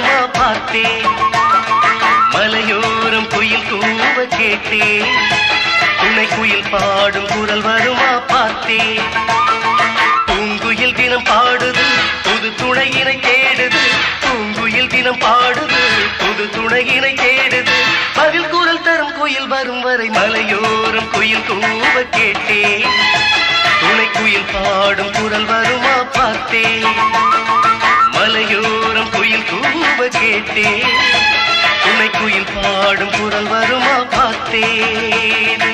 வருமா பார்த்தேன் மலையோரம் குயில் கூவ கேட்டேன் துணை குயில் பாடும் குரல் வருமா பார்த்தேன் பூங்குயில் தினம் பாடுது புது துணையினை தேடுது பூங்குயில் தினம் பாடுது புது துணையினை தேடுது பதில் குரல் தரும் குயில் வரும் வரை மலையோரம் குயில் கூவ கேட்டேன் துணை குயில் பாடும் குரல் வருமா பார்த்தேன் மலையோரம் குயில் கூவ கேட்டேன் துணை குயில் பாடும் குரல் வருமா பார்த்தேன்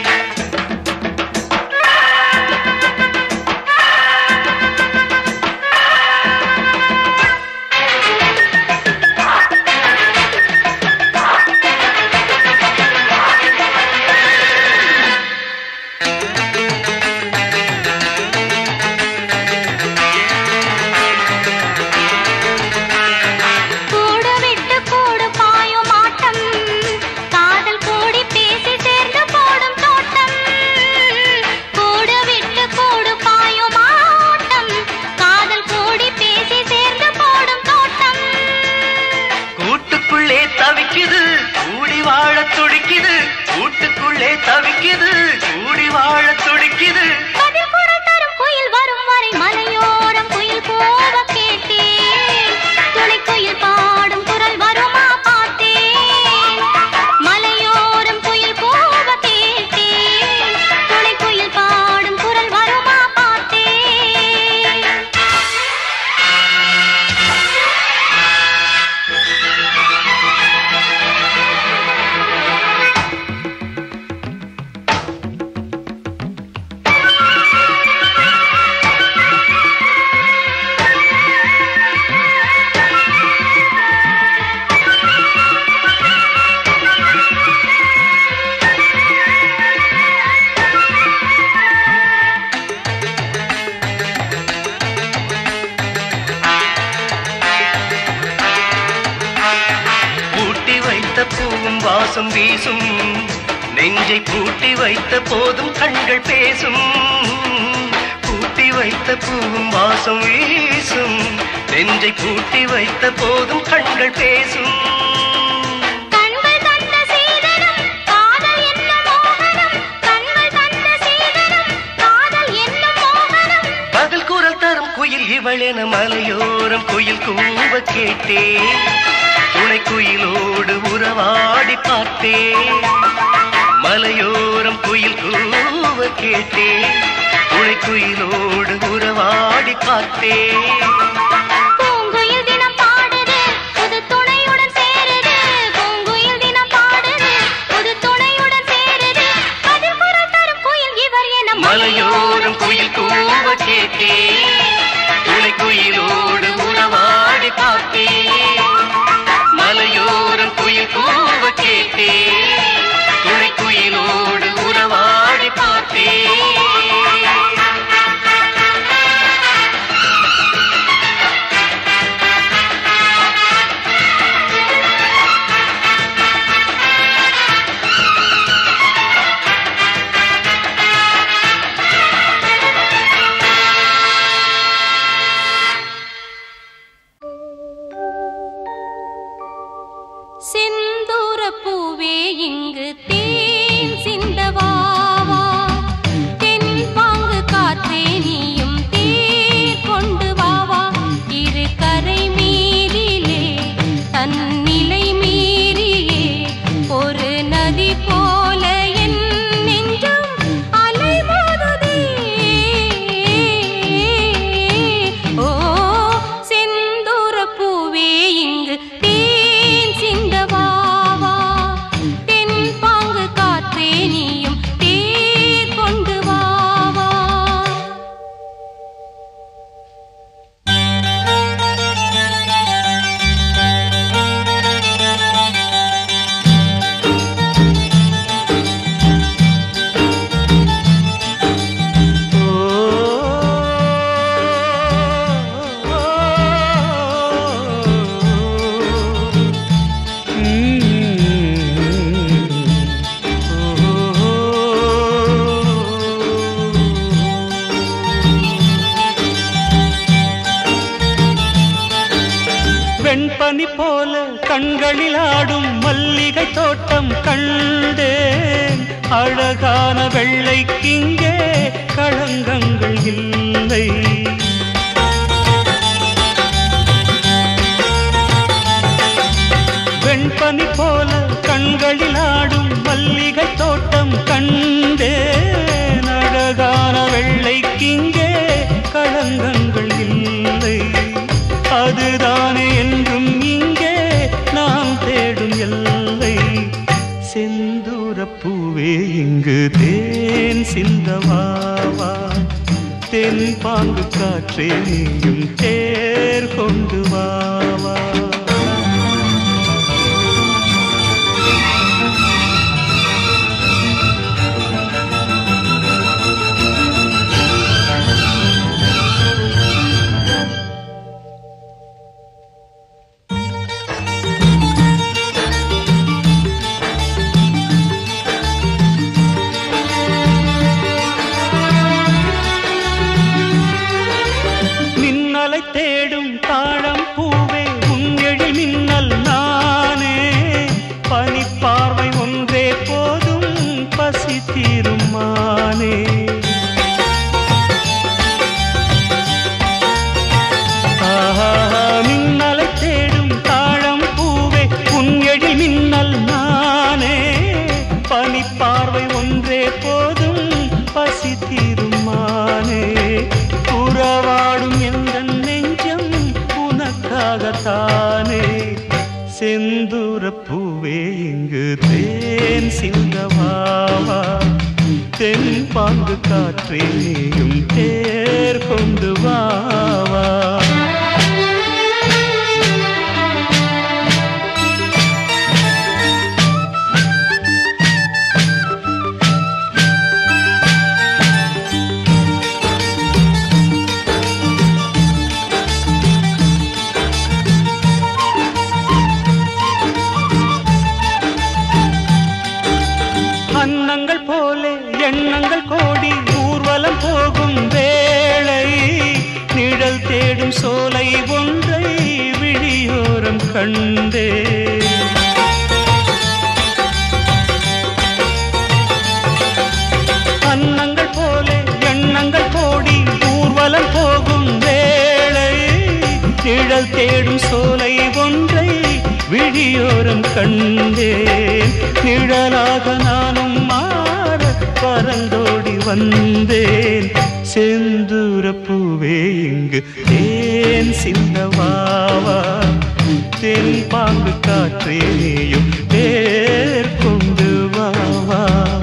கூடு விட்டு கூடு பாயும் ஆட்டம் காதல் கூடி பேசி சேர்ந்து போடும் தோட்டம் கூடு விட்டு கூடு பாயும் ஆட்டம் காதல் கூடி பேசி சேர்ந்து போடும் தோட்டம் கூட்டுக்குள்ளே தவிக்குது கூடி வாழ துடிக்குது கூட்டுக்குள்ளே தவிக்குது கூடி வாழ துடிக்குது பதில் குரல் தரும் குயில் வரும் வரை மலையோரம் குயில் போக கேட்டேன் துணை குயில் பாடும் குரல் வருமா பார்த்தேன் மலையோரம் குயில் போக கேட்டேன் துணை குயில் பாடும் குரல் வருமா பார்த்தேன் பூட்டி வைத்த பூவும் வாசம் வீசும் நெஞ்சை பூட்டி வைத்த போதும் கண்கள் பேசும் பூட்டி வைத்த பூவும் வாசம் வீசும் நெஞ்சை பூட்டி வைத்த போதும் கண்கள் பேசும் கண்கள் தந்த சீதனம் காதல் என்ன மோகனம் கண்கள் தந்த சீதனம் காதல் என்ன மோகனம் பதில் குரல் தரும் குயில் இவளென மலையோரம் குயில் கூவ கேட்டேன் துணை குயிலோடு உறவாடி பார்த்தேன் மலையோரம் குயில் கூவ கேட்டேன் துணை குயிலோடு உறவாடி பார்த்தேன் பூங்குயில் தினம் பாடுது புது துணையுடன் சேருது பூங்குயில் தினம் பாடுது புது துணையுடன் சேருது பதில் குரல் தரும் குயில் இவர் என மலையோரம் குயில் கூவ கேட்டேன் துணை குயிலோடு உறவாடி பார்த்தேன் மலையோரம் குயில் கூவ கேட்டேன் துணை குயிலோடு உறவாடி பார்த்தேன் செந்தூர பூவே இங்கு தேன் சிந்தவாவா தென் பாங்கு காற்றே நீயும் தேர் கொண்டு வாவா இரு கரை மீறிலே தன்னிலை மீறியே ஒரு நதி போல என் நெஞ்சம் அலைமோதுதே ஓ செந்தூர பூவே இங்கு தேன் சிந்தவாவா தென் பாங்கு காற்றே நீயும் தேர் கொண்டு வாவா ஆ போல கண்களில் ஆடும் மல்லிகை தோட்டம் கண்டேன் அழகான வெள்ளைக்கிங்கே களங்கங்கள் இல்லை வெண்பனி போல கண்களில் ஆடும் மல்லிகை தோட்டம் கண்டேன் அழகான வெள்ளைக்கிங்கே களங்கங்கள் இல்லை அதுதானே என்றும் இங்கே நாம் தேடும் எல்லை செந்தூர பூவே இங்கு தேன் சிந்தவாவா தென் பாங்கு காற்றே நீயும் தேர் கொண்டு வாவா மின்னலை தேடும் தாழம் பூவே உங்கெழி மின்னல் நானே பனிப்பார்வை ஒன்றே போதும் பசி தீரும் மானே ஆஹா, மின்னலை தேடும் தாழம் பூவே உங்கெழி மின்னல் நானே பனிப்பார்வை ஒன்றே போதும் பசி தீரும் மானே உறவாடும் எந்த நெஞ்சம் உனக்காகத்தானே செந்தூர பூவே இங்கு தேன் சிந்தவாவா தென் பாங்கு காற்றே நீயும் தேர் கொண்டு வாவா அன்னங்கள் போலே எண்ணங்கள் கோடி ஊர்வலம் போகும் வேளை நிழல் தேடும் சோலை ஒன்றை விழியோரம் கண்டே அன்னங்கள் போலே எண்ணங்கள் கோடி ஊர்வலம் போகும் வேளை நிழல் தேடும் சோலை ஒன்றை விழியோரம் கண்டேன் நிழலாக நானும் மாற பறந்தோடி வந்தேன் செந்தூர பூவே இங்கு தேன் சிந்தவாவா தென் பாங்கு காற்றே நீயும் தேர் கொண்டு வாவா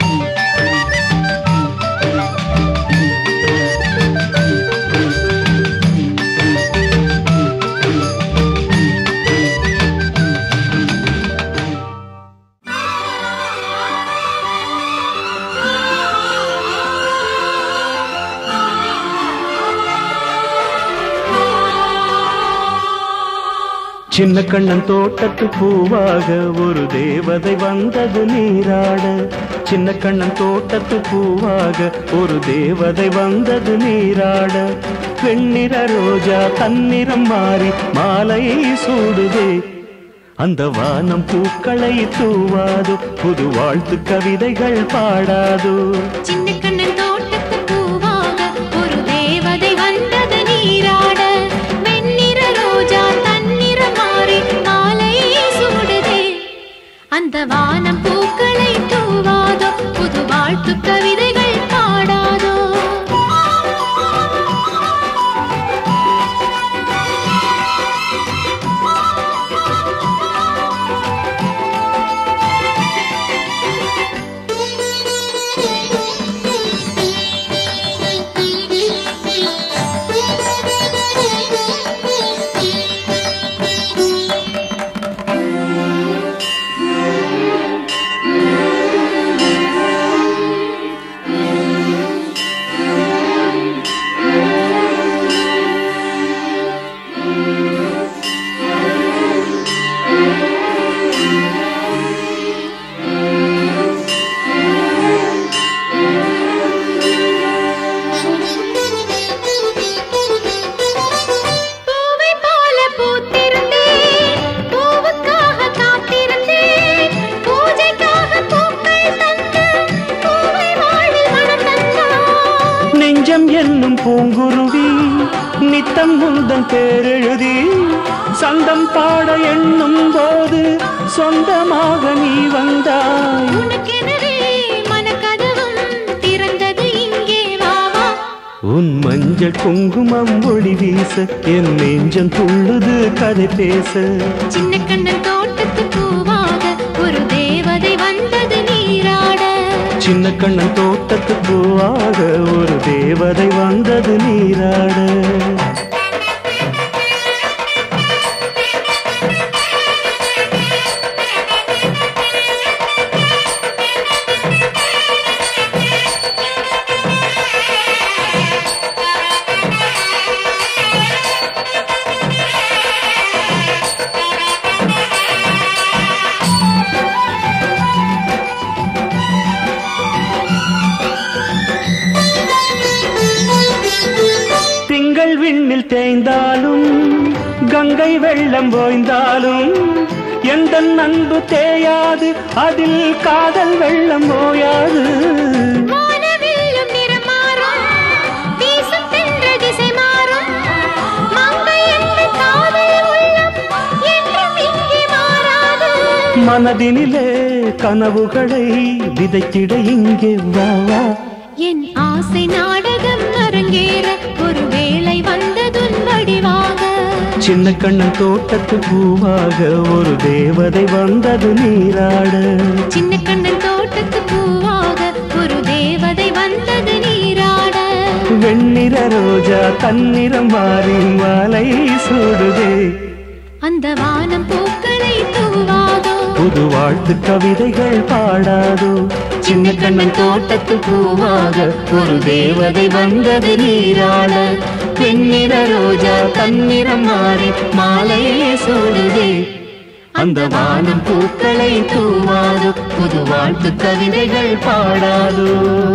சின்ன கண்ணன் தோட்டத்து பூவாக ஒரு தேவதை வந்தது நீராட சின்ன கண்ணன் தோட்டத்து பூவாக ஒரு தேவதை வந்தது நீராட வெண்ணிற ரோஜா தன்னிறம் மாறி மாலையை சூடுதே அந்த வானம் பூக்களை தூவாது புது வாழ்த்து கவிதைகள் பாடாதோ சின்ன கண்ணன் தோட்டத்து பூவாக ஒரு தேவதை வந்தது நீராட வெண்ணிற ரோஜா தன்னிற மாறி மாலையை சூடுதே அந்த வானம் பூக்களை தூவாதோ புது வாழ்த்து கவிதைகள் பாடாதோ காதல் பேரெழுதி சந்தம் பாட எண்ணும் போது சொந்தமாக நீ வந்தாய் உனக்கெனவே மனக்கதவும் திறந்தது இங்கே வா வா உன் மஞ்சள் குங்குமம் ஒளி வீச என் நெஞ்சம் துள்ளுது கதை பேச சின்ன கண்ணன் தோட்டத்து பூவாக ஒரு தேவதை வந்தது நீராட சின்ன கண்ணன் தோட்டத்து பூவாக ஒரு தேவதை வந்தது நீராட திங்கள் விண்ணில் தேய்ந்தாலும் கங்கை வெள்ளம் ஓய்ந்தாலும் எந்த அன்பு தேயாது அதில் காதல் வெள்ளம் ஓயாது வானவில்லும் நிறம் மாறும் வீசும் தென்ற திசை மாறும் மங்கை என்ற காதல் உள்ளம் என்றும் இங்கே மாறாது மனதினிலே கனவுகளை விதைத்திட இங்கே வா வா என் ஆசை நாடகம் அரங்கேற ஒரு வேளை வந்ததுன் வடிவாக சின்ன கண்ணன் தோட்டத்து பூவாக ஒரு தேவதை வந்தது நீராட சின்ன கண்ணன் தோட்டத்து பூவாக ஒரு தேவதை வந்தது நீராட வெண்ணிற ரோஜா தன்னிறம் மாறி மாலை சூடுதே அந்த வானம் பூக்களை தூவாதோ புது வாழ்த்து கவிதைகள் பாடாதோ சின்ன கண்ணன் தோட்டத்து பூவாக ஒரு தேவதை வந்தது நீராட பெண்ணிற ரோஜா தன்னிறம் மாறி மாலையே சூடுதே அந்த வானம் பூக்களை தூவாதோ புது வாழ்த்து கவிதைகள் பாடாதோ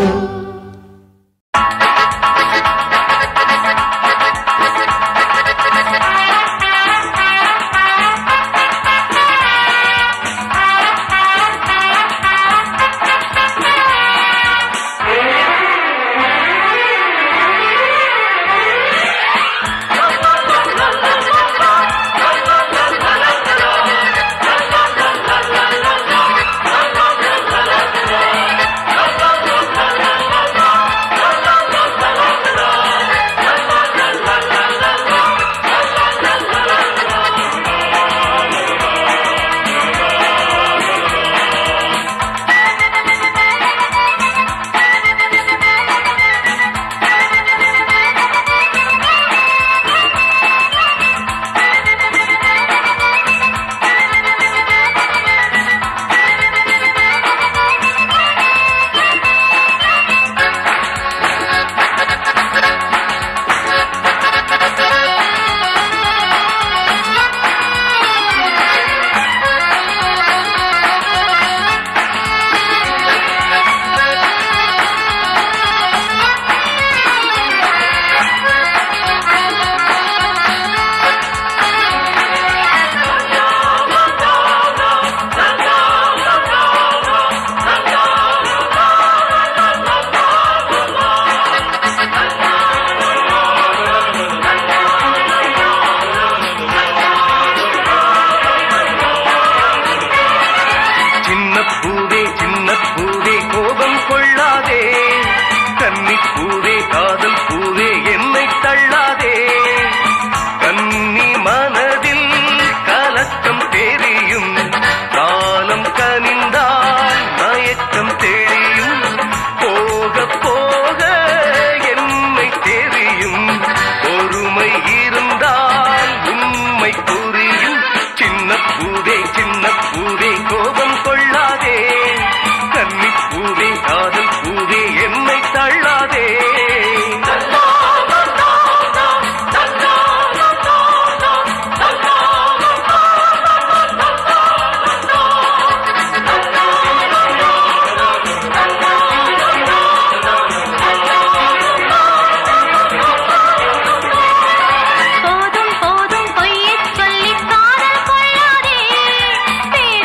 சின்ன பூவே சின்ன பூவே கோபம் கொள்ளாதே கன்னி பூவே காதல் பூவே என்னை தள்ளாதே கன்னி மனதில் கலக்கம் தெரியும் காலம் கனிந்தால் மயக்கம் தெரியும் போக போக என்னை தெரியும் பொறுமை இருந்தால் உண்மை புரியும் சின்ன பூவே சின்ன பூவே கோபம் கொள்ளாதே கன்னி பூவே காதல் பூவே என்னை தள்ளாதே போதும் போதும் பொய்யச் சொல்லி காதல் கொள்ளாதே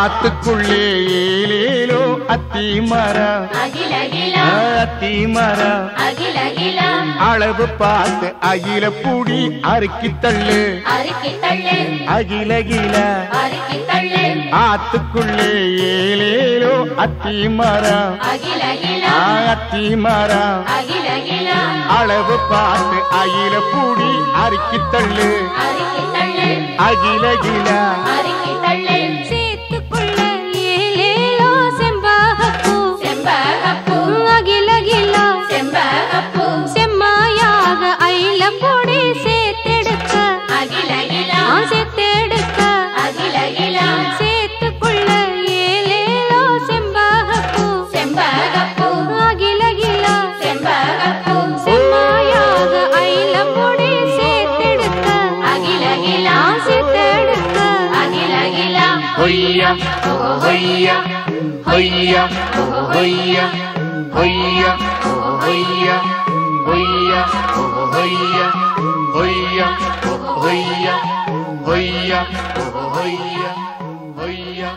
ஆத்துக்குள்ளே ஏலேலோ அத்தி மரம் அகிலகிலா அத்தி மரம் அகிலகிலா அளவு பார்த்து அகில பூடி அறுக்கி தள்ளு அறுக்கி தள்ளு அகிலகில அறுக்கி தள்ளு ஆத்துக்குள்ளே ஏலேலோ அத்தி மரம் அகிலகிலா அத்தி மரம் அகிலகிலா அளவு பார்த்து அகில பூடி அறுக்கி தள்ளு அறுக்கி தள்ளு அகிலகில அறுக்கி தள்ளு சேத்துக்குள்ள ஏலேலோ செம்பகப்பூ செம்பகப்பூ அகிலகிலா செம்பகப்பூ செம்மாயாக ஐல பொடி சேர்த்தெடுக்க அகிலகிலா சேர்த்தெடுக்க அகிலகிலா சேத்துக்குள்ள ஏலேலோ செம்பகப்பூ செம்பகப்பூ அகிலகிலா செம்பகப்பூ செம்மாயாக ஐல பொடி சேர்த்தெடுக்க அகிலகிலா சேர்த்தெடுக்க அகிலகிலா ஹொய்யா ஹொய்யா ஹொய்யா ஹொய்யா ஹொய்யா ஹொய்யா ஹொய்யா ஹொய்யா ஹொய்யா ஹொய்யா ஹொய்யா ஹொய்யா ஹொய்யா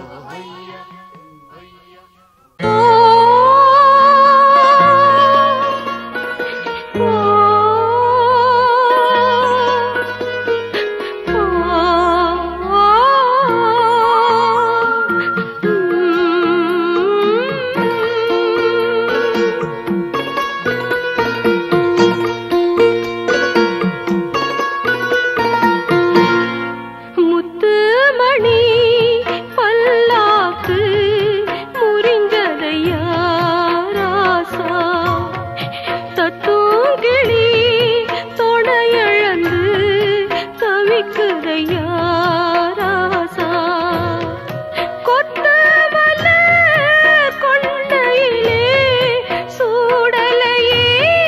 முத்துமணி பல்லாக்கு முறிஞ்சதையா ராசா தத்தூங்கிளி தொடையழந்து தவிக்குதையா ராசா கொத்தமல்ல கொண்டையிலே சூடலையே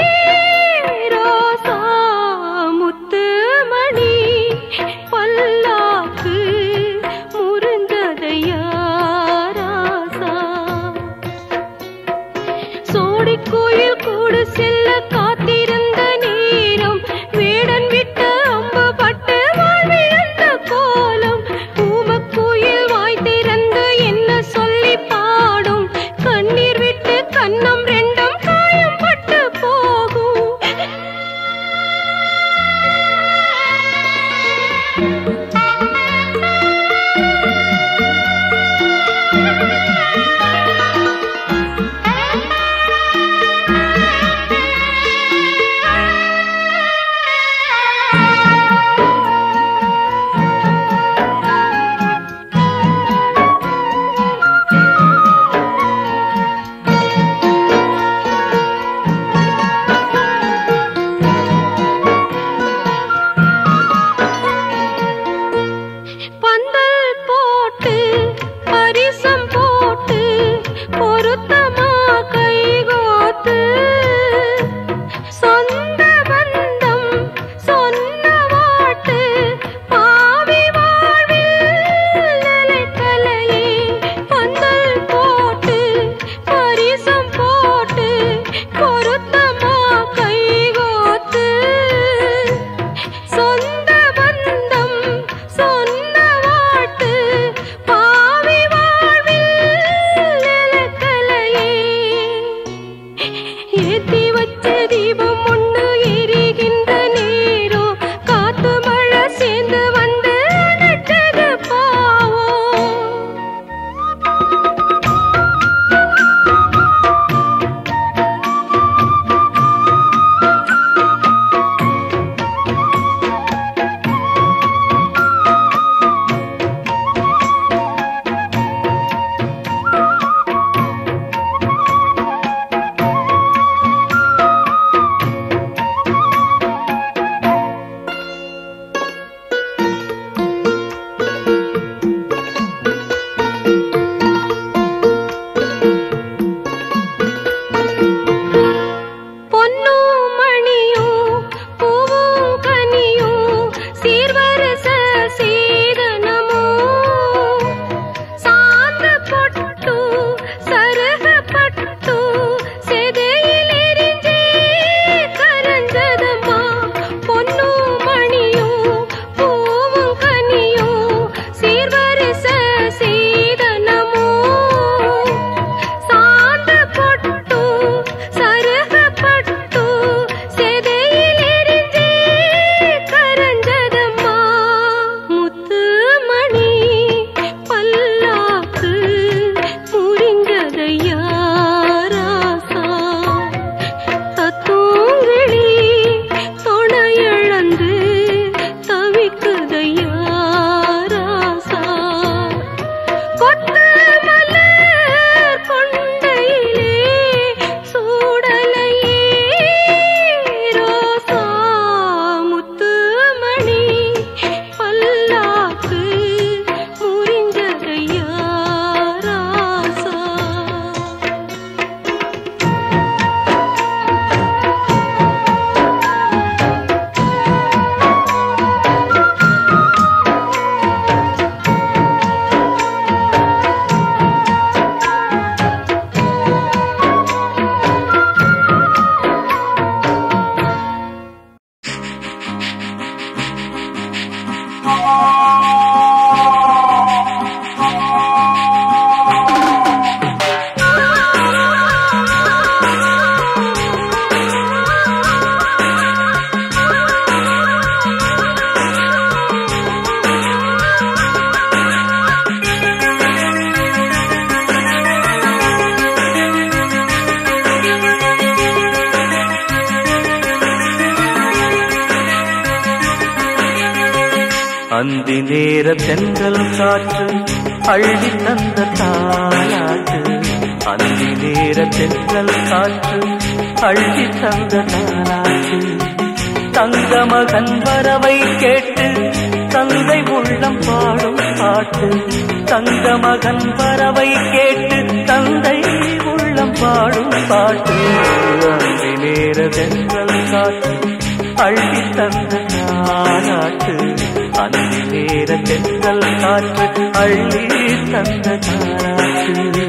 ரோசா முத்துமணி பல்லாக்கு முருந்ததையா ராசா சோடி கோயில் கூடு செல்ல காத்திருந்த நேரம் வேடன் விட்ட அம்பு பட்டு வாழ்விழந்த கோலம் ஊமக்குயில் வாய் திறந்து என்ன சொல்லி பாடும் கண்ணீர் விட்டு கன்னம் ரெண்டும் காயம் பட்டு போகும் அந்தி நேர தென்றல் காற்று அள்ளி தந்த தாலாட்டு அந்தி நேர தென்றல் காற்று அள்ளி தந்த தாலாட்டு தங்க மகன் வரவை கேட்டு தந்தை உள்ளம் பாடும் பாட்டு தங்க மகன் வரவை கேட்டு தந்தை உள்ளம் பாடும் பாட்டு அந்தி நேர தென்றல் காற்று அள்ளி தந்த தாலாட்டு அந்தி நேர தென்றல் காற்று அள்ளி தந்த தாலாட்டு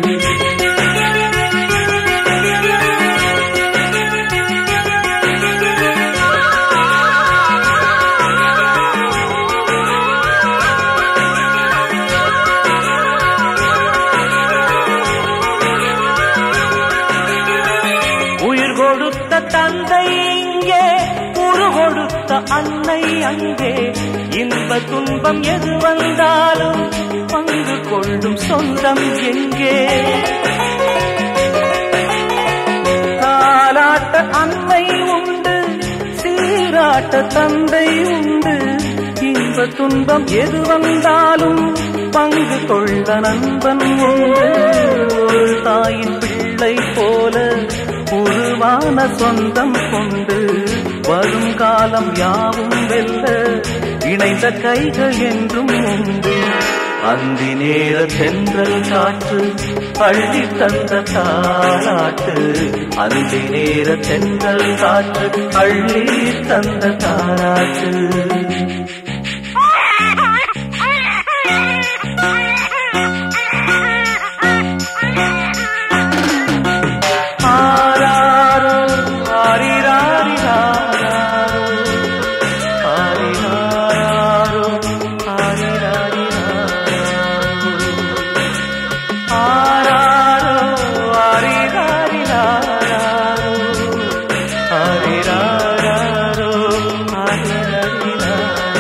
உயிர் கொடுத்த தந்தை இங்கே உரு கொடுத்த அன்னை அங்கே இன்ப துன்பம் எது வந்தாலும் பங்கு கொள்ளும் சொந்தம் எங்கே தாலாட்ட அன்னை உண்டு சீராட்ட தந்தை உண்டு இன்ப துன்பம் எது வந்தாலும் பங்கு கொள்ள நண்பன் உண்டு ஒரு தாயின் பிள்ளை போல உருவான சொந்தம் கொண்டு வரும் காலம் யாவும் வெல்ல இணைந்த கைகள் என்றும் உண்டு அந்தி நேர தென்றல் காற்று அள்ளி தந்த தாலாட்டு அந்தி நேர தென்றல் காற்று அள்ளி தந்த தாலாட்டு ஆராரோ ஆரிராரிராரோ ஆரிராரோ ஆரிராரிராரோ ஆராரோ ஆரிராரிராரோ ஆரிராரோ ஆரிராரிராரோ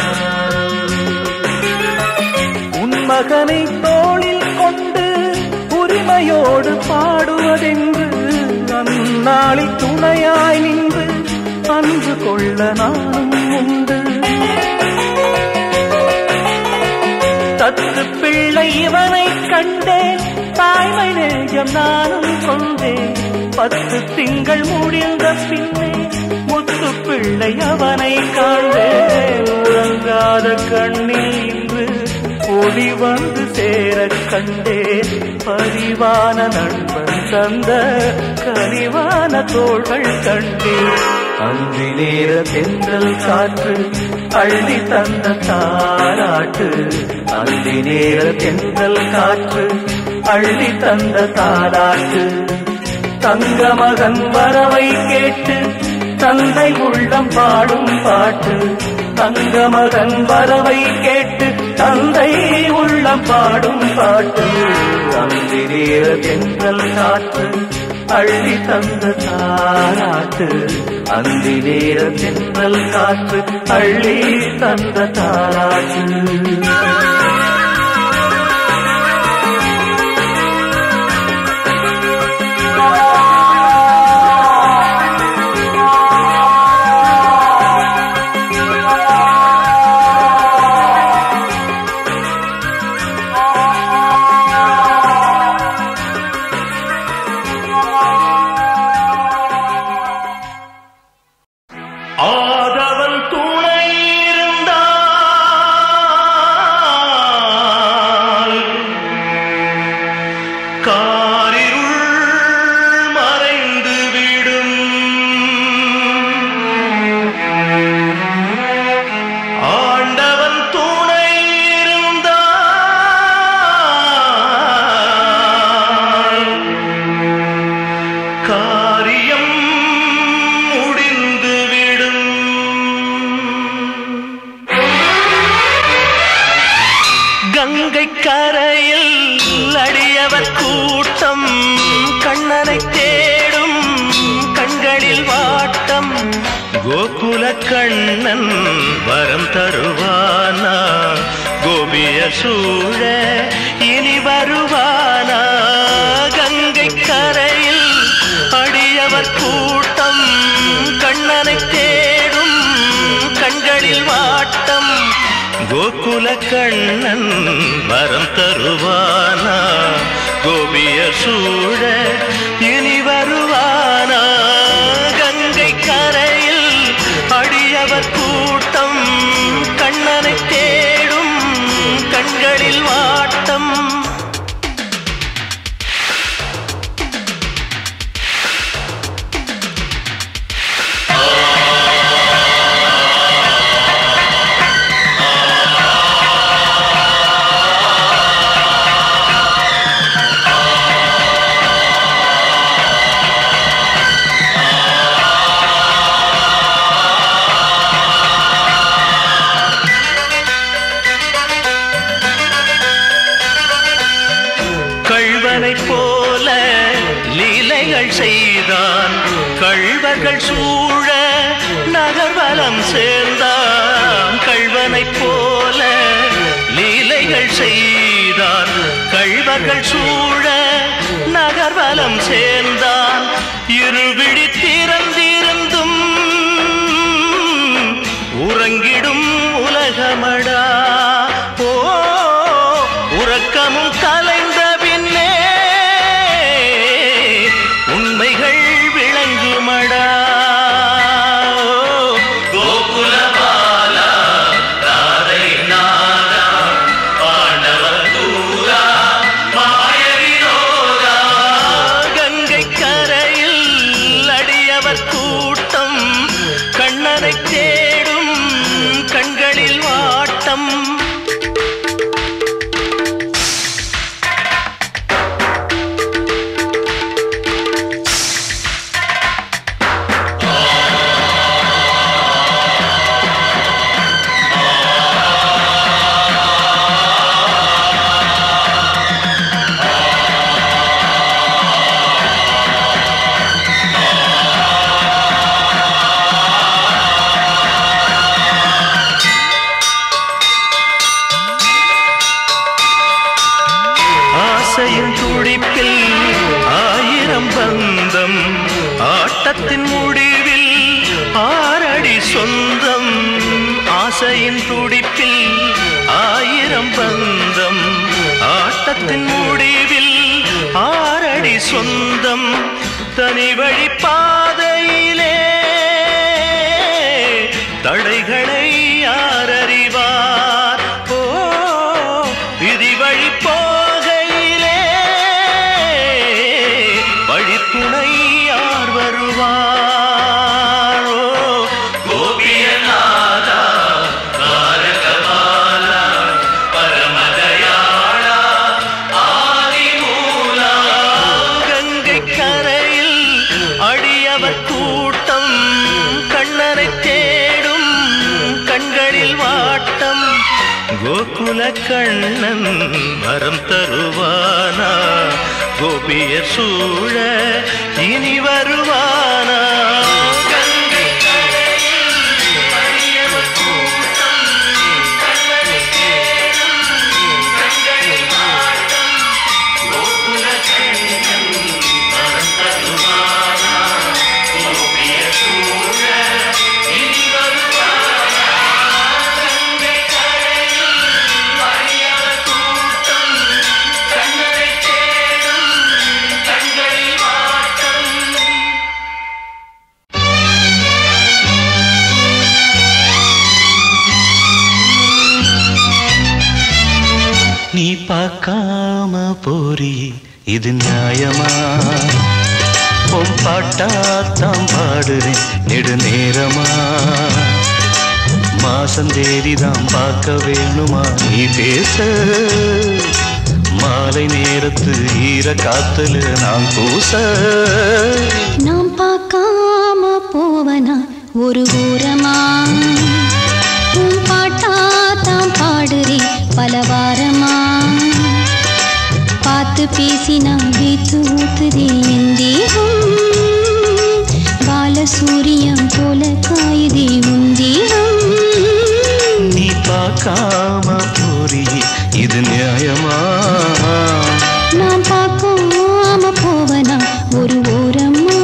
உன் மகனை தோளில் கொண்டு உரிமையோடு பாடுவதென்று அந்நாளில் துணையாய் நின்று அன்பு கொள்ள நானும் உண்டு தத்து பிள்ளை இவனை கண்டேன் தாய்மை நெஞ்சம் நானும் கொண்டேன் பத்து திங்கள் முடிந்த பின்னே முத்து பிள்ளை அவனை காண்டேன் உறங்காத கண்ணில் இன்று ஒளி வந்து சேரக் கண்டேன் பரிவான நண்பன் தந்த கனிவான தோள்கள் கண்டேன் அந்தி நேர தென்றல் காற்று அள்ளி தந்த தாராட்டு அந்தி நேர தென்றல் காற்று அள்ளி தந்த தாராட்டு தங்க மகன் வரவை கேட்டு தந்தை உள்ளம் பாடும் பாட்டு தங்க மகன் வரவை கேட்டு தந்தை உள்ளம் பாடும் பாட்டு அந்தி நேர தென்றல் காற்று அள்ளி தந்த தாராட்டு அந்தி நேர தென்றல் காற்று அள்ளி தந்த தாராட்டு ஆதவன் துணை இருந்தால் கங்கை கரையில் அடியவர் கூட்டம் கண்ணனை தேடும் கண்களில் வாட்டம் கோகுல கண்ணன் வரம் தருவானா கோபிய சூழ இனி வருவானா கங்கை கரையில் அடியவர் கூட்டம் கண்ணனை தேடும் கண்களில் வாட்டம் கோகுல கண்ணன் வரம் தருவானா கோபிய சூழ இனி வருவானா கங்கை கரையில் அடியவர் கூட்டம் கண்ணனை தேடும் கண்களில் வாட்டம் கள்வனைப் போல லீலைகள் செய்தான் கள்வர்கள் சூழ நகர்வலம் சேர்ந்தான் கள்வனைப் போல லீலைகள் செய்தான் கள்வர்கள் சூழ நகர்வலம் சேர்ந்தான் இருவிழி திறந்திருந்தும் உறங்கிடும் உலகமடா ஓ உறக்கமும் கலைந்த பின்னே உண்மைகள் விளங்குமடா கோகுலபாலா ராதை நாதா பாண்டவ தூரா மாய வினோதா கங்கை கரையில் அடியவர் கூட்டம் கண்ணனை தேடும் கண்களில் வாட்டம் ஆசையின் துடிப்பில் ஆயிரம் பந்தம் ஆட்டத்தின் முடிவில் ஆறடி சொந்தம் ஆசையின் துடிப்பில் ஆயிரம் பந்தம் ஆட்டத்தின் முடிவில் ஆறடி சொந்தம் தனி வழி பாதையிலே தடைகளை யார் அறிவார் ஓ விதி வழி போகையிலே வழித்துணை யார் வருவார் ஓ கோபியநாதா தாரகபாலா பரமதயாளா ஆதிமூலா கங்கை கரையில் அடியவர் கூட்டம் கண்ணனை தேடும் கண்களில் வாட்டம் கோகுல கண்ணன் வரம் தருவானா கோபிய சூழ இனி வருவானா கங்கை கரையில் அடியவர் கூட்டம் கண்ணனை தேடும் கண்களில் வாட்டம் கோகுல கண்ணன் வரம் தருவானா கோபிய சூழ இனி வருவானா கங்கை கரையில் அடியவர் கூட்டம் கண்ணனை தேடும் கண்களில் வாட்டம் நீ பார்க்காம போறி இது நியாயமா உன் பாட்டாத்தான் பாடுறேன் நெடுநேரமா மாசம் தேதிதான் பார்க்க வேணுமா நீ பேச மாலை நேரத்து ஈர காத்துல நான் பூச நாம் பார்க்காம போவனா ஒரு ஊரமா உன் பாட்டா தான் பாடுறேன் பல வாரமா பார்த்து பேசினால் வீத்து ஊத்துதே என் தேகம் பாலசூரியம் போல காயுதே உன் தேகம் நீ பார்க்காம போறி இது நியாயமா நான் பார்க்காம போவனா ஒரு ஓரமா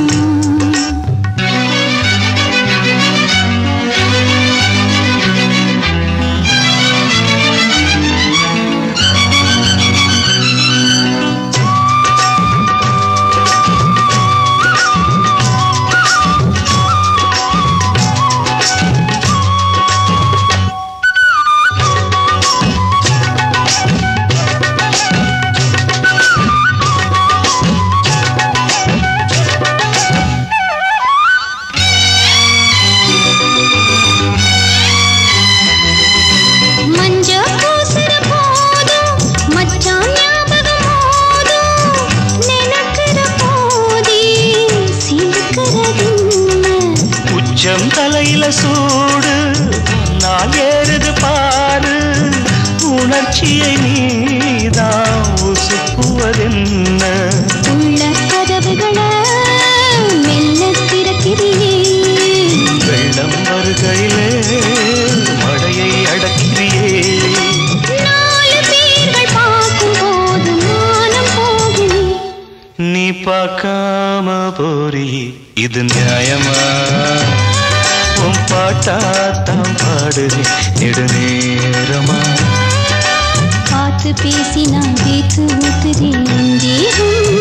மஞ்ச பூசுற போதும் மச்சான் ஞாபகம் போதும் நினைக்கிற போதே சிலுக்கிறதென்ன உச்சம் தலையில சூடு நான் ஏறுது பாரு உணர்ச்சியை நீதான் உசுப்புவதென்ன உள்ள கதவுகளை மெல்ல திறக்கிறியே வெள்ளம் வருகையிலே மழையை அடக்கிறியே நாலு பேர்கள் பார்க்கும்போது மானம் போகுமே நீ பார்க்காம போறி இது நியாயமா உன் பாட்டா தான் பாடுது நெடுநேரமா பார்த்து பேசினால் வீத்து ஊத்துதே என் தேகம்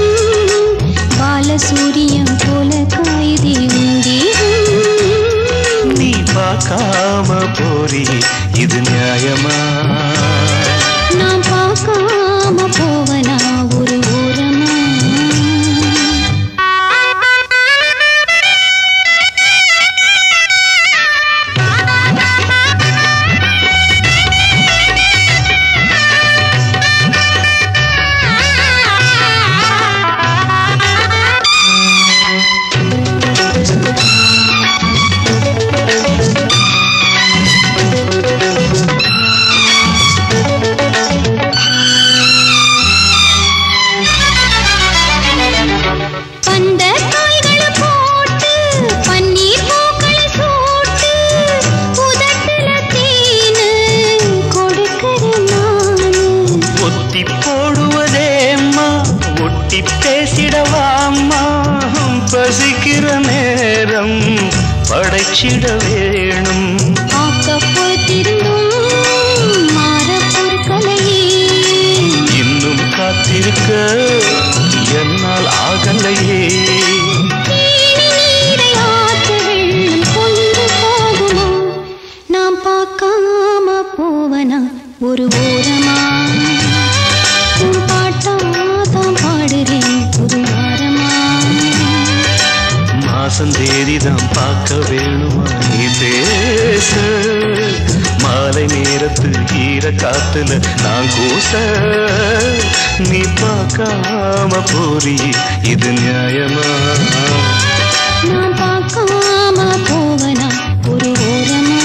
பாலசூரியம் போல காயுதே உன் தேகம் நீ பார்க்காம போறி இது நியாயமா நான் பார்க்காம போவனா ஒரு ஓரமா பந்த காய்களை போட்டு பன்னீர் பூக்களை சூட்டு உதட்டுல தேனு கொடுக்கிறேன் நானு ஒத்தி போடுவதேம்மா ஒட்டி பேசிடவாம்மா பசிக்கிற நேரம் படைச்சிட வேணும் ஆக்க பொறுத்திருந்தும் மாற பொருட்களையே இன்னும் காத்திருக்க என்னால் ஆகலையே தேனி நீரை ஆற்று வெள்ளம் கொண்டு போகுமா நாம் பார்க்காம போவனா ஒரு ஓரமா உன் பாட்டாதான் பாடுறேன் ஒரு வாரமா மாசம் தேதிதான் பார்க்க வேணுமா நீ பேச மாலை நேரத்து ஈர காத்துல நான் கூச நீ பார்க்காம போறி இது நியாயமா நான் பார்க்காம போவனா ஒரு ஓரமா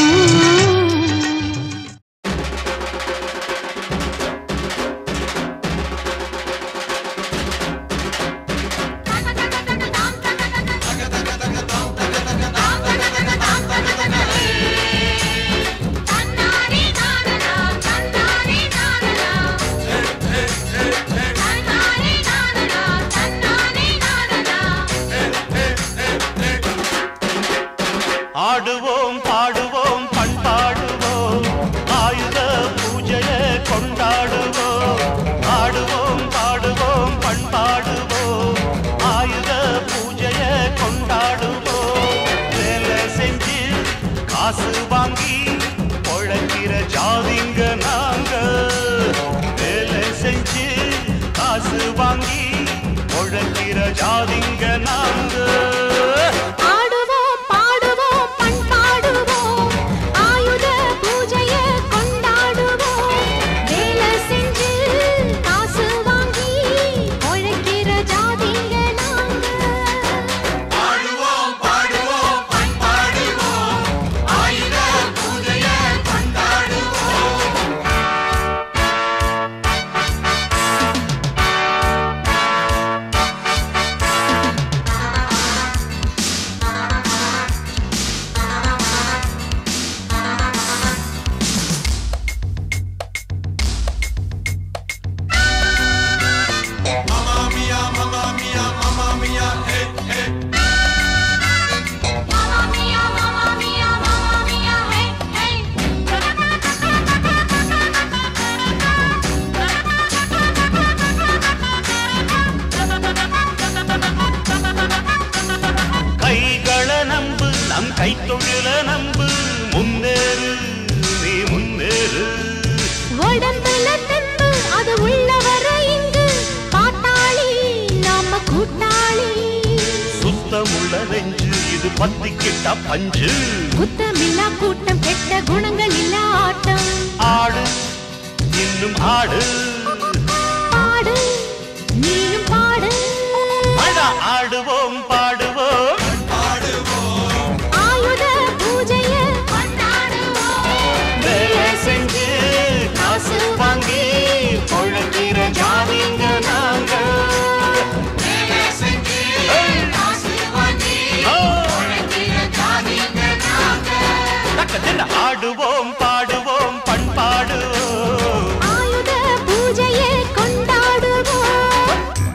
ஆடுவோம் பாடுவோம் பண்பாடுவோம் ஆயுத பூஜைய கொண்டாடுவோம் ஆடுவோம் பாடுவோம் பண்பாடுவோம் ஆயுத பூஜைய கொண்டாடுவோம் வேலை செஞ்சு காசு வாங்கி பொழைக்கிற ஜாதிங்க நாங்க வேலை செஞ்சு காசு வாங்கி பொழைக்கிற ஜாதிங்க நாங்க ஆடுவோம் பாடுவோம் பண்பாடுவோம் ஆயுத பூஜைய கொண்டாடுவோம் வேலை செஞ்சு காசு வாங்கி உழைக்கிற ஜாதிங்க நாங்க பத்திக்கிட்ட பஞ்சு புத்தமில்லா கூட்டம் கெட்ட குணங்கள் இல்ல ஆட்டம் ஆடு இன்னும் ஆடு பாடு நீயும் பாடு அடா ஆடுவோம் பாடுவோம் ஆயுத பூஜைய கொண்டாடுவோம் வேலை செஞ்சு காசு வாங்கி பொழுகிற ஜாதிங்க நாங்க ஆ. தக்கத்தின் ஆடுவோம் பாடுவோம் பண்பாடுவோம் ஆயுத பூஜையை கொண்டாடுவோம்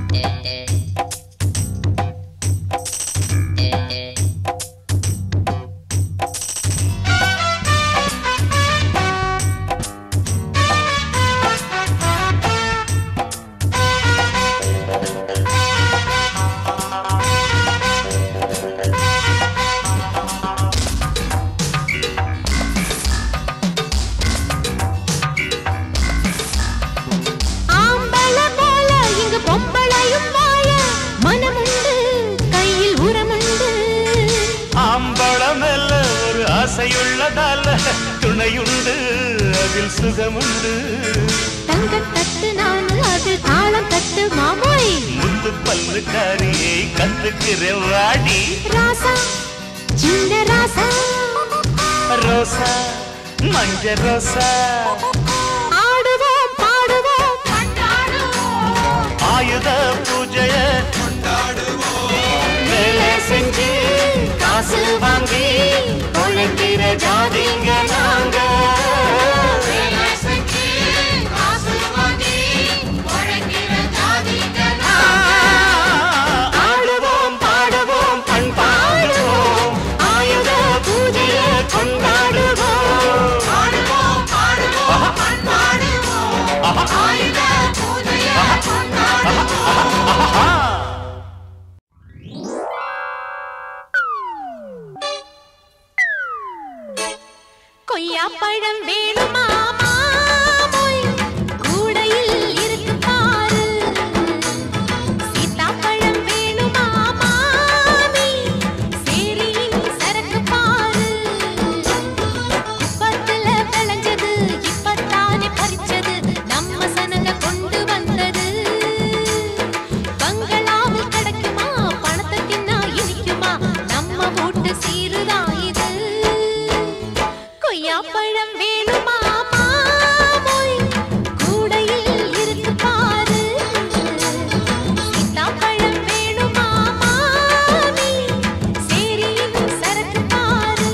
ஆம்பள போல இங்கு பொம்பளையும் வாழ மனமுண்டு கையில் உரமுண்டு ஆம்பளம் அல்ல ஒரு ஆசையுள்ளதால துணையுண்டு அதில் சுகமுண்டு தங்கத் தட்டு நான் அது தாளம் தட்டு மாமோய் முத்து பல்லு காரியை கத்துக்கிற வாடி ராசா சின்ன ராசா ரோசா மஞ்ச ரோசா ஆடுவோம் பாடுவோம் கொண்டாடுவோம் ஆயுத பூஜைய வேலை செஞ்சு காசு வாங்கி உழைக்கிற ஜாதிங்க நாங்க ஆடுவோம் பாடுவோம் பண்பாடுவோம் ஆயுத பூஜைய கொண்டாடுவோம் கொய்யாப்பழம் வேணுமா மாமோய் கூடையில் இருக்கு பாரு சீத்தாப்பழம் வேணுமா மாமி சேரியின் சரக்கு பாரு குப்பத்துல விளைஞ்சது இப்பத்தானே பறிச்சது நம்ம சனங்க கொண்டு வந்தது பங்களாவில் கிடைக்குமா பணத்தை தின்னா இனிக்குமா நம்ம வீட்டு சீருதான் இது கொய்யாப்பழம் வேணுமா மாமோய் கூடையில் இருக்கு பாரு சீத்தாப்பழம் வேணுமா மாமி சேரியின் சரக்கு பாரு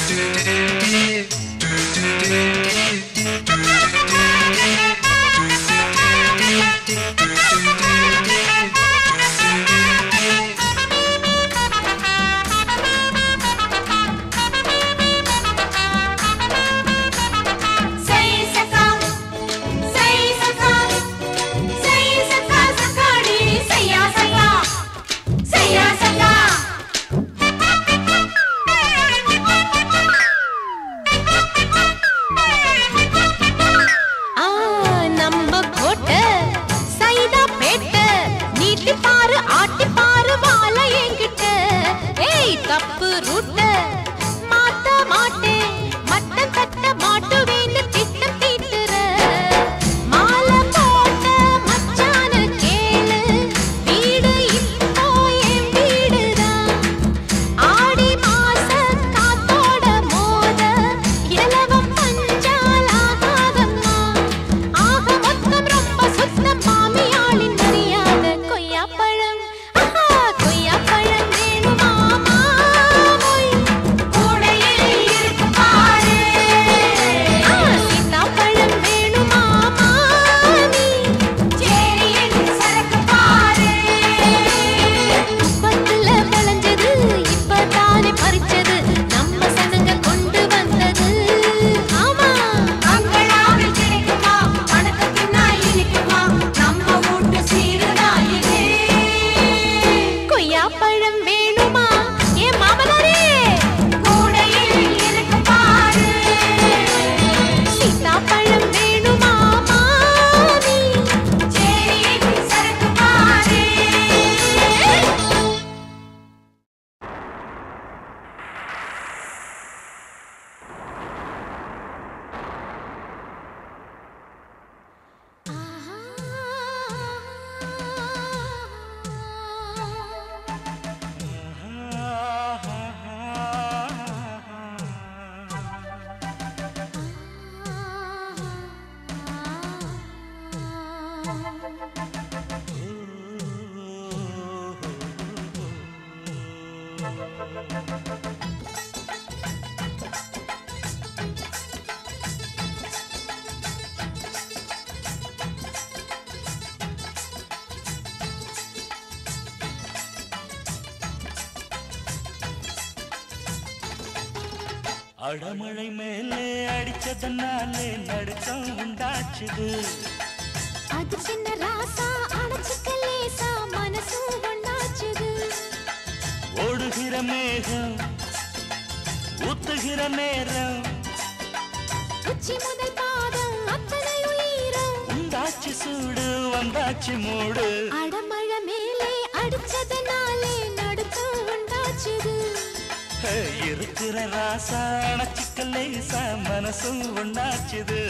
சை சகா சை சகா சை சகா சகாடி சையா சகா சையா சகா ஆ நம்ம கோட்டை சைதா பேட்டை நீட்டி பாரு ஆட்டி பாரு வாழ என்கிட்ட ஏய் தப்பு ரூட்ட மாத்த மாட்டேன் மட்டம் தட்ட மாட்டுவேன்னு திட்டம் தீட்டுற மாலை போட்ட மச்சான கேளு வீடு இப்போ என் வீடுதான் ஆடி மாச காத்தோட மோத இலவம் பஞ்சால் ஆகாதம்மா ஆக மொத்தம் ரொம்ப சுத்தம் மாமியாளின் மரியாதை கொய்யாப்பழம் ஆஹா கொய்யாப்பழம் வேணுமா மாமோய் கூடையில் இருக்கு பாரு ஆ, சீத்தாப்பழம் வேணுமா மாமி சேரியின் சரக்கு பாரு குப்பத்துல விளைஞ்சது இப்பதானே பறிச்சது நம்ம சனங்க கொண்டு வந்தது ஆமா அங்களாவில் கிடைக்குமா பணத்தை தின்னா இனிக்குமா நம்ம வீட்டு சீருதான் இது கொய்யாப்பழம் வேணுமா ஏன் மாமனாரே கூடையில் இருக்கு பாரு சீத்தாப்பழம் வேணுமா மாமி சேரியின் சரக்கு பாரு அடமழை மேலே அடிச்சதனாலே நடுக்கம் உண்டாச்சுது அது சின்ன ராசா அணைச்சிக்க லேசா மனசு ஒண்ணாச்சுது ஓடுகிற மேகம் ஊத்துகிற நேரம் உச்சி முதல் பாதம் அத்தனை உயிரம் உண்டாச்சு சூடு வந்தாச்சு மூடு அடமழை மேலே அடிச்சதனாலே நடுக்கம் உண்டாச்சுது ஹே, இருக்கிற ராசா அணைச்சிக்க லேசா மனசும் உண்டாச்சுது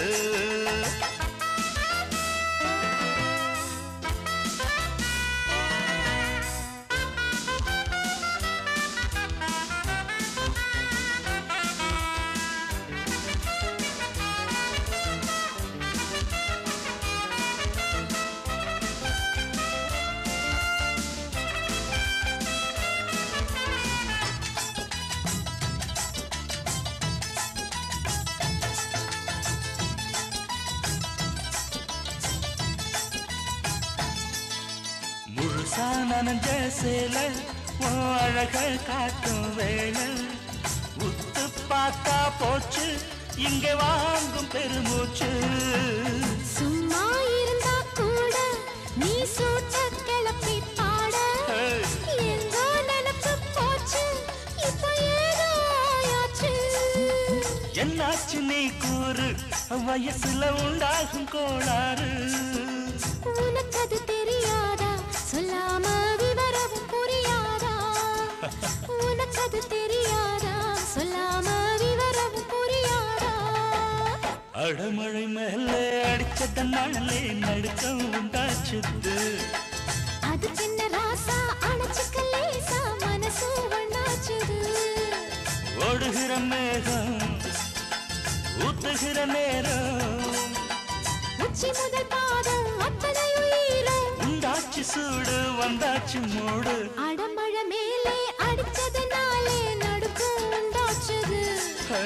முழுசா நனஞ்ச சேல உன் அழக காட்டும் வேளை உத்து பார்த்தா போச்சு இங்க வாங்கும் பெருமூச்சு சும்மா இருந்தா கூட நீ சூட்ட கிளப்பி பாட Hey. எங்கோ நினைப்பு போச்சு இப்போ ஏதோ ஆயாச்சு என்னாச்சு நீ கூறு வயசுல உண்டாகும் கோளாறு உனக்கு அது தெரியாதா சொல்லாம விவரம் புரியாதா உனக்கு அது தெரியாதா சொல்லாம விவரம் புரியாதா அடமழை மேல அடிச்சதனாலே நடுக்கம் உண்டாச்சுது அது சின்ன ராசா அணைச்சிக்க லேசா மனசு ஒண்ணாச்சுது ஓடுகிற மேகம் ஊத்துகிற நேரம் உச்சி முதல் பாதம் அத்தனை உயிரும் உண்டாச்சு சூடு வந்தாச்சு மூடு அடமழை மேலே அடிச்சதுனாலே நடுக்கம் உண்டாச்சுது ஹ,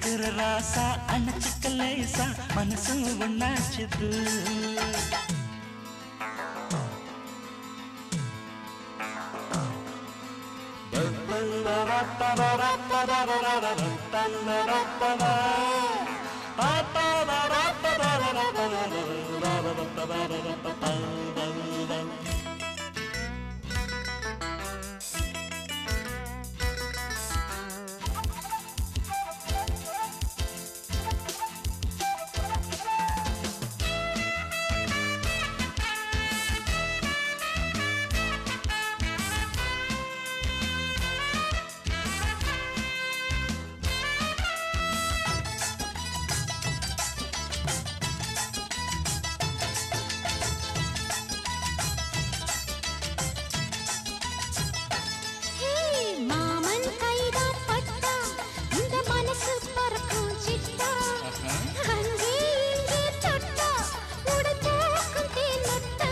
இருக்கிற ராசா அணைச்சுக்க லேசா மனசு ஒண்ணாச்சுது ஹே மாமன் கைதான் பட்டா இந்த மனசு பறக்கும் சிட்டா அங்கே இங்கே தொட்டா உடம்போக்கும் தேனட்டா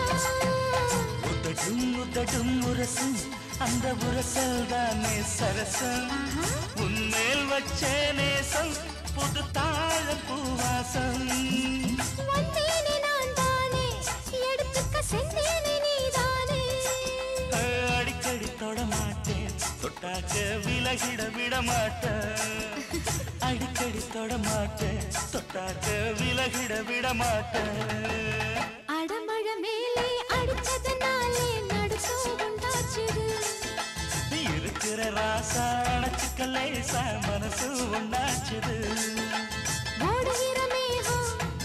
உதடும் உதடும் உரசும் அந்த உரசல் தானே சரசம் உன்மேல் வச்ச நேசம் புது தாழ பூவாசம் வந்தேனே நான் தானே எடுத்துக்க சென்றேனே நீதானே அடிக்கடி தொட மாட்டேன் தொட்டாக்க விலகிட விட மாட்டேன் அடிக்கடி தொட மாட்டேன் தொட்டாக்க விலகிட விட மாட்டேன் அடமழ மேலே அடிச்சதுனாலே நடுக்கம் உண்டாச்சுது இருக்கிற ராசா அணைச்சுக்க லேசா மனசு ஒண்ணாச்சுது ஓடுகிற மேகம்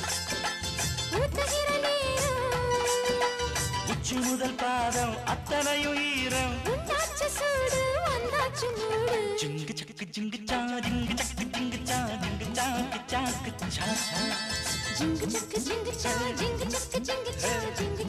ஊத்துகிற நேரம் உச்சி முதல் பாதம் அத்தனையும் ஈரம் உண்டாச்சு சூடு வந்தாச்சு மூடு ஜிங்கு சக்கு ஜிங்கு சா ஜிங்கு சக்கு ஜிங்கு சா ஜிங்கு சாக்கு சாக்கு சா சா ஜிங்கு சக்கு ஜிங்கு சா ஜிங்கு சக்கு ஜிங்கு சா ஜிங்கு